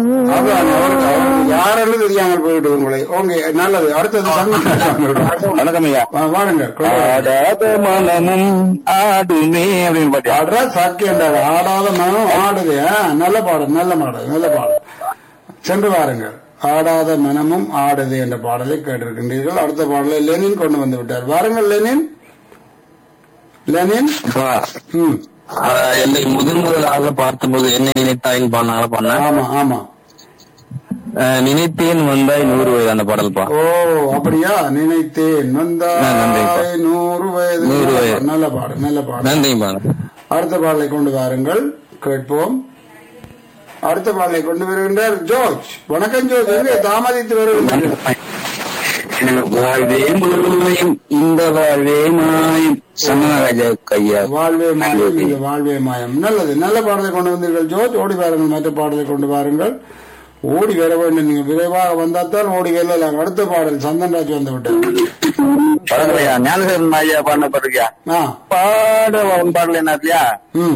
அதான் அவருக்கு- அவருக்கு யாரென்னு தெரியாமல் போயிட்டு உங்களை ஓகே நல்லது அடுத்தது சங்கர் வணக்கம் ஐயா வா- வாருங்க கொண்டு வாங்க. ஆடாத மனமும் ஆடுமே அப்படின்னு பாட்டியா ஆடுறா சாக்கியண்டாரு ஆடாத மனம் ஆடுது ஆ, நல்ல பாடல் நல்ல பாடல் நல்ல பாடல் சென்று வாருங்கள் ஆடாத மனமும் ஆடுது என்ற பாடலை கேட்டிருக்கின்றீர்கள் அடுத்த பாடலை லெனின் கொண்டு வந்து விட்டார் வாருங்கள் லெனின் லெனின் ம் என்னை முதன் முதலாக பார்த்தபோது என்ன நினைத்தாயின் பாடினால பண்ணேன் ஆமா ஆமா நினைத்தேன் வந்தாய் நூறு வயது அந்த பாடல்பா ஓ அப்படியா நினைத்தேன் ஆ, நன்றிப்பா. வந்தாய் நூறு வயது நூறு வயது. நல்ல பாடல் நல்ல பாடல் நன்றிப்பா அடுத்த பாடலை கொண்டு வாருங்கள் கேட்போம் அடுத்த பாடலை கொண்டு வருகின்றார் ஜோர்ஜ் வணக்கம் ஜோர்ஜ் எங்கே தாமதித்து வருகின்றீர்கள் வாழ்வே மாயம் இந்த வாழ்வே மாயம் சன்னராஜா கையா வாழ்வே மாயம் இந்த வாழ்வே மாயம் நல்லது நல்ல பாடலை கொண்டு வந்தீர்கள் ஜோர்ஜ் ஓடி வாருங்கள் மற்ற பாடலை கொண்டு வாருங்கள் ஓடி வர வேண்டும் நீங்க விரைவாக வந்தால்தான் ஓடி வரலாம் அடுத்த பாடல் சந்தன்ராஜ் வந்து விட்டார் பரவாயில்லையா ஞானசேரன் ஐயா பாடின பாருக்கியா ஆ பாட உன் பாடல என்ன இல்லையா ம்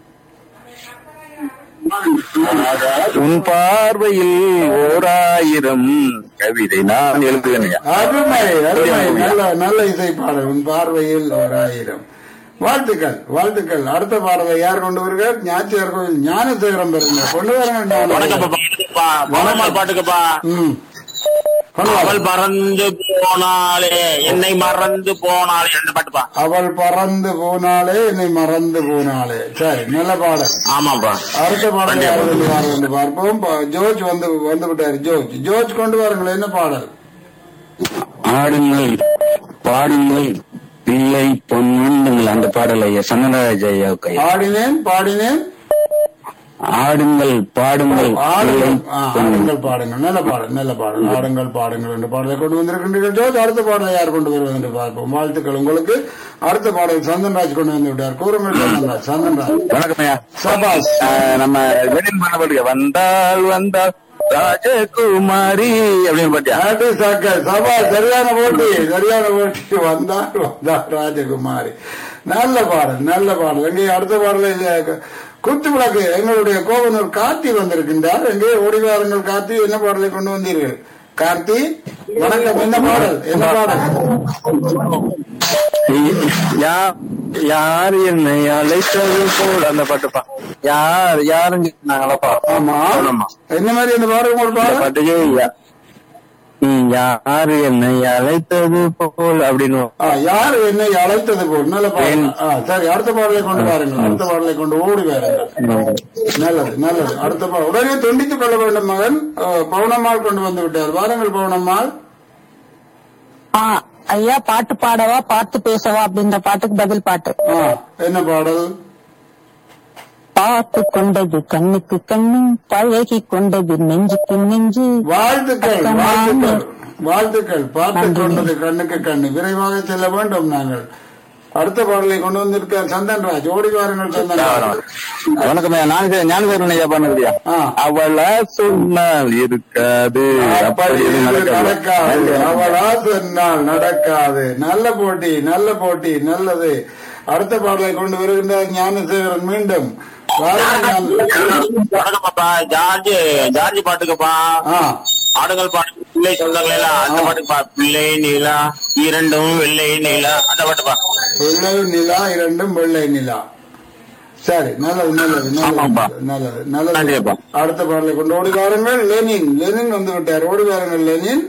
உன் பார்வையில் ஓராயிரம் கவிதை நான் எழுதுவேன் அருமை அருமை நல்ல நல்ல இசை பாடல் உன் பார்வையில் ஒரு ஆயிரம் வாழ்த்துக்கள் வாழ்த்துக்கள் அடுத்த பாடலை யார் கொண்டு வருகிறார் ஞாச்சியார் கோவில் ஞானசேகரம் பெறுங்க கொண்டு வரங்க வணக்கப்பா வனமால் பாட்டுக்குப்பா ம் கொண்டு வாங்க. அவள் பறந்து போனாலே என்னை மறந்து போனாலே அந்த பாட்டுப்பா அவள் பறந்து போனாலே என்னை மறந்து போனாலே சரி நல்ல பாடல் ஆமாப்பா அடுத்த பாடல் யார் கொண்டு வாங்க என்று பார்ப்போம் ப- ஜோர்ஜ் வந்து வந்து விட்டார் ஜோர்ஜ் ஜோர்ஜ் கொண்டு வாருங்கள் என்ன பாடல் ஆடுங்கள் பாடுங்கள் பிள்ளை பொன்னுங்கள் அந்த பாடல் ஐயா சன்னராஜ ஐயா கையா ஆடினேன் பாடினேன் ஆடுங்கள் பாடுங்கள் பிள்ளை ஆடுங்கள் ஆ, ஆடுங்கள் பாடுங்கள் நல்ல பாடல் நல்ல பாடல் ஆடுங்கள் பாடுங்கள் என்ற பாடலை கொண்டு வந்திருக்கின்றீர்கள் ஜோதி அடுத்த பாடலை யார் கொண்டு வருவது என்று பார்ப்போம் வாழ்த்துக்கள் உங்களுக்கு அடுத்த பாடல் சந்தன்ராஜ் கொண்டு வந்து விட்டார் கூறுங்கள் சந்தன்ராஜ் சந்தன்ராஜ் வணக்கம் ஐயா சபாஸ் ஆஹ் நம்ம வெளியின் பண்ண பாட்டுங்க வந்தால் வந்தால் ராஜகுமாரி அப்படின்னு பாட்டியா ஆட்டு சாக்க சபா சரியான போட்டி சரியான போட்டி வந்தார் வந்தார் ராஜகுமாரி நல்ல பாடல் நல்ல பாடல் எங்கே அடுத்த பாடல குத்து விளக்கு எங்களுடைய கோவனூர் கார்த்தி வந்திருக்கின்றார் எங்கே ஓடி வாருங்கள் கார்த்தி என்ன பாடலை கொண்டு வந்தீர்கள் கார்த்தி வணக்கம் என்ன பாடல் என்ன பாடல் யா- யார் என்னை அழைத்தது போல் அந்த பாட்டுப்பா யார் யாருங்க நாங்களப்பா ஆமா ஆமா என்ன மாதிரி அந்த பாடல் ஒரு அந்த பாடல் பாட்டுக்கே யா- ம், யார் என்னை அழைத்தது போல் அப்படின்னு ஆ, யார் என்னை அழைத்தது போல் நல்ல பாடல் ஆ, சரி அடுத்த பாடலை கொண்டு வாருங்கள் அடுத்த பாடலை கொண்டு ஓடி வாருங்கள் நல்லது நல்லது அடுத்த பா- உடனே துண்டித்துக் கொள்ள வேண்டும் மகன் அஹ், பவுனம்மாள் கொண்டு வந்து விட்டார் வாருங்கள் பவுனம்மாள் ஆ, ஐயா பாட்டு பாடவா பாட்டு பேசவா அப்படின்ற பாட்டுக்கு பதில் பாட்டு ஆ, என்ன பாடல் பார்த்து கொண்டது கண்ணுக்கு கண்ணு பழகி கொண்டது நெஞ்சுக்கு நெஞ்சு வாழ்த்துக்கள் அக்கம்மா. வாழ்த்துக்கள் வாழ்த்துக்கள் பார்த்து நன்றி. கொண்டது கண்ணுக்கு கண்ணு விரைவாக செல்ல வேண்டும் நாங்கள் அடுத்த பாடலை கொண்டு வந்திருக்கார் சந்தன்ராஜ் ஓடி வாருங்கள் சந்தன்ராஜ் வணக்கம் ஐயா நான் ஞானசேரன் ஐயா பண்ணுறியா ஆ. அவளா சொன்னால் இருக்காது அப்படி அப்படி எதுவும் இது நடக்காது நடக்காது அவளா சொன்னால் நடக்காது நல்ல போட்டி நல்ல போட்டி நல்லது அடுத்த பாடலை கொண்டு வருகின்றார் ஞானசேகரன் மீண்டும் வாருங்கள் ஞான- வணக்கப்பா ஜார்ஜ் ஜார்ஜ் பாட்டுக்குப்பா ஆ ஆடுகள் பாட்டு பிள்ளை சொந்தங்கள் எல்லாம் அந்த பாட்டுப்பா பிள்ளை நீலா இரண்டும் வெள்ளை நீலா அந்த பாட்டுப்பா வெள்ளை நிலா இரண்டும் வெள்ளை நிலா சரி நல்லது நல்லது ஆமாப்பா. நல்லது நல்லது நல்லது நன்றிப்பா. அடுத்த பாடலை கொண்டு ஓடி வாருங்கள் லெனின் லெனின் வந்து விட்டார் ஓடி வாருங்கள் லெனின்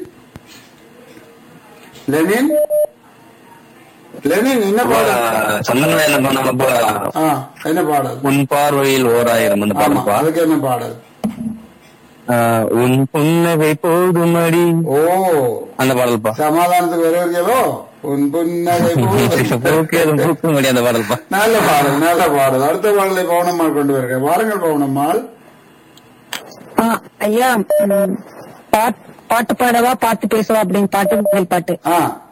லெனின் லெனின் என்ன பாடல் சந்தன வேலை பண்ணப்ப ஆ என்ன பாடல் உன் பார்வையில் ஓராயிரம் அந்த ஆமா பாடல்பா அதுக்கு என்ன பாடல் ஆஹ் உன் புன்னகை போதுமடி ஓ அந்த பாடல்பா சமாதானத்துக்கு வருவீர்களோ உன் புன்னகை போதும். பூக்கேதும் பூக்கும்படி அந்த பாடல்பா நல்ல பாடல் நல்ல பாடல் அடுத்த பாடலை பவுனம்மாள் கொண்டு வருக வாருங்கள் பவுனம்மாள் ஆ, ஐயா ம், பாட்- பாட்டு பாடவா பாட்டு பேசவா அப்படின்னு பாட்டுக்கு பதில் பாட்டு ஆ